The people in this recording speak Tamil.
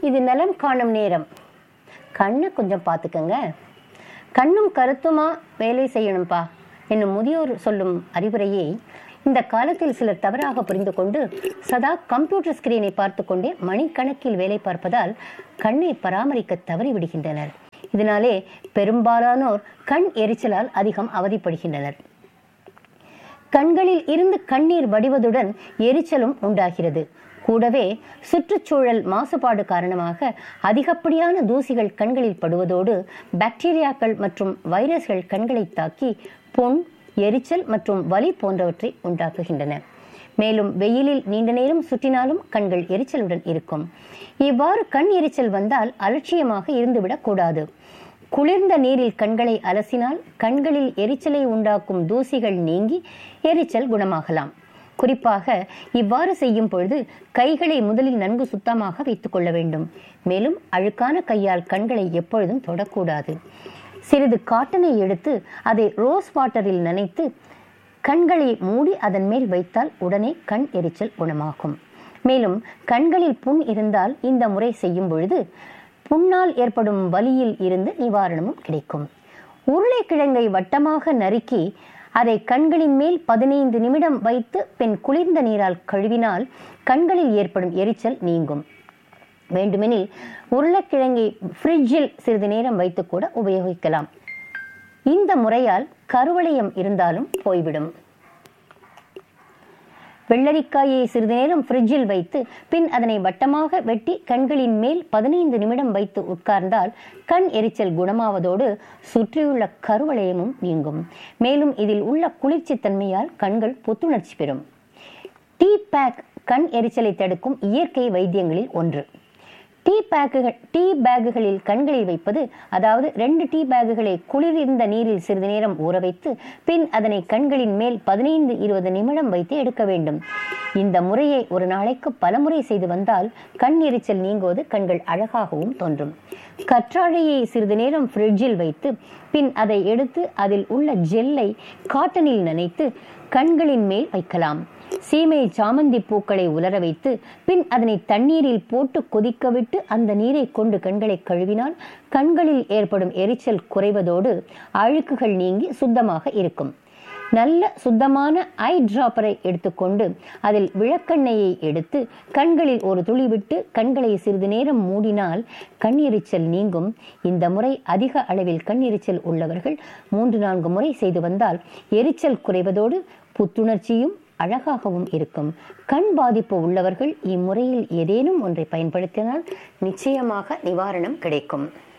இது நலம் காணும் நேரம் கண்ணை கொஞ்சம் பார்த்துக்கங்க கண்ணும் கருத்துமா வேலை செய்யணும்பா என்னும் முதியோர் சொல்லும் அறிவுரையை இந்த காலத்தில் சிலர் தவறாக புரிந்து கொண்டு சதா கம்ப்யூட்டர் ஸ்கிரீனை பார்த்து கொண்டே மணிக்கணக்கில் வேலை பார்ப்பதால் கண்ணை பராமரிக்க தவறி விடுகின்றனர் இதனாலே பெரும்பாலானோர் கண் எரிச்சலால் அதிகம் அவதிப்படுகின்றனர் கண்களில் இருந்து கண்ணீர் வடிவதுடன் எரிச்சலும் உண்டாகிறது கூடவே சுற்றுச்சூழல் மாசுபாடு காரணமாக அதிகப்படியான தூசிகள் கண்களில் படுவதோடு பாக்டீரியாக்கள் மற்றும் வைரஸ்கள் கண்களை தாக்கி பொன் எரிச்சல் மற்றும் வலி போன்றவற்றை உண்டாக்குகின்றன மேலும் வெயிலில் நீண்ட நேரம் சுற்றினாலும் கண்கள் எரிச்சலுடன் இருக்கும் இவ்வாறு கண் எரிச்சல் வந்தால் அலட்சியமாக இருந்துவிடக் கூடாது குளிர்ந்த நீரில் கண்களை அலசினால் கண்களில் எரிச்சலை உண்டாக்கும் தூசிகள் நீங்கி எரிச்சல் குணமாகலாம் குறிப்பாக இவ்வாறு செய்யும் பொழுது கைகளை முதலில் நன்கு சுத்தமாக வைத்துக் கொள்ள வேண்டும் மேலும் அழுக்கான கையால் கண்களை எப்பொழுதும் தொடக்கூடாது சிறிது காட்டனை எடுத்து அதை ரோஸ் வாட்டரில் நனைத்து கண்களை மூடி அதன் மேல் வைத்தால் உடனே கண் எரிச்சல் குணமாகும் மேலும் கண்களில் புண் இருந்தால் இந்த முறை செய்யும் பொழுது புண்ணால் ஏற்படும் வலியில் இருந்து நிவாரணமும் கிடைக்கும் உருளைக்கிழங்கை வட்டமாக நறுக்கி அதை கண்களின் மேல் பதினைந்து நிமிடம் வைத்து பின் குளிர்ந்த நீரால் கழுவினால் கண்களில் ஏற்படும் எரிச்சல் நீங்கும் வேண்டுமெனில் உருளைக்கிழங்கை ஃப்ரிட்ஜில் சிறிது நேரம் வைத்து கூட உபயோகிக்கலாம் இந்த முறையால் கருவளையம் இருந்தாலும் போய்விடும் வெள்ளரிக்காயை சிறிது நேரம் ஃப்ரிட்ஜில் வைத்து பின் அதனை வட்டமாக வெட்டி கண்களின் மேல் பதினைந்து நிமிடம் வைத்து உட்கார்ந்தால் கண் எரிச்சல் குணமாவதோடு சுற்றியுள்ள கருவளையமும் நீங்கும் மேலும் இதில் உள்ள குளிர்ச்சி தன்மையால் கண்கள் புத்துணர்ச்சி பெறும் டீ பேக் கண் எரிச்சலை தடுக்கும் இயற்கை வைத்தியங்களில் ஒன்று டீ பேக்குகள் டீ பேக்குகளில் கண்களில் வைப்பது அதாவது ரெண்டு டீ பேக்குகளை குளிர்ந்த நீரில் சிறிது நேரம் ஊற வைத்து பின் அதனை கண்களின் மேல் பதினைந்து இருபது நிமிடம் வைத்து எடுக்க வேண்டும் இந்த முறையை ஒரு நாளைக்கு பலமுறை செய்து வந்தால் கண் எரிச்சல் நீங்குவது கண்கள் அழகாகவும் தோன்றும் கற்றாழையை சிறிது நேரம் ஃப்ரிட்ஜில் வைத்து பின் அதை எடுத்து அதில் உள்ள ஜெல்லை காட்டனில் நனைத்து கண்களின் மேல் வைக்கலாம் சீமை சாமந்தி பூக்களை உலர வைத்து பின் அதனை தண்ணீரில் போட்டு கொதிக்க விட்டு அந்த நீரை கொண்டு கண்களை கழுவினால் கண்களில் ஏற்படும் எரிச்சல் குறைவதோடு அழுக்குகள் நீங்கி சுத்தமாக இருக்கும் நல்ல சுத்தமான ஐ டிராப்பரை எடுத்துக்கொண்டு அதில் விளக்கெண்ணெயை எடுத்து கண்களில் ஒரு துளி விட்டு கண்களை சிறிது நேரம் மூடினால் கண் எரிச்சல் நீங்கும் இந்த முறை அதிக அளவில் கண் எரிச்சல் உள்ளவர்கள் மூன்று நான்கு முறை செய்து வந்தால் எரிச்சல் குறைவதோடு புத்துணர்ச்சியும் அழகாகவும் இருக்கும் கண் பாதிப்பு உள்ளவர்கள் இம்முறையில் ஏதேனும் ஒன்றை பயன்படுத்தினால் நிச்சயமாக நிவாரணம் கிடைக்கும்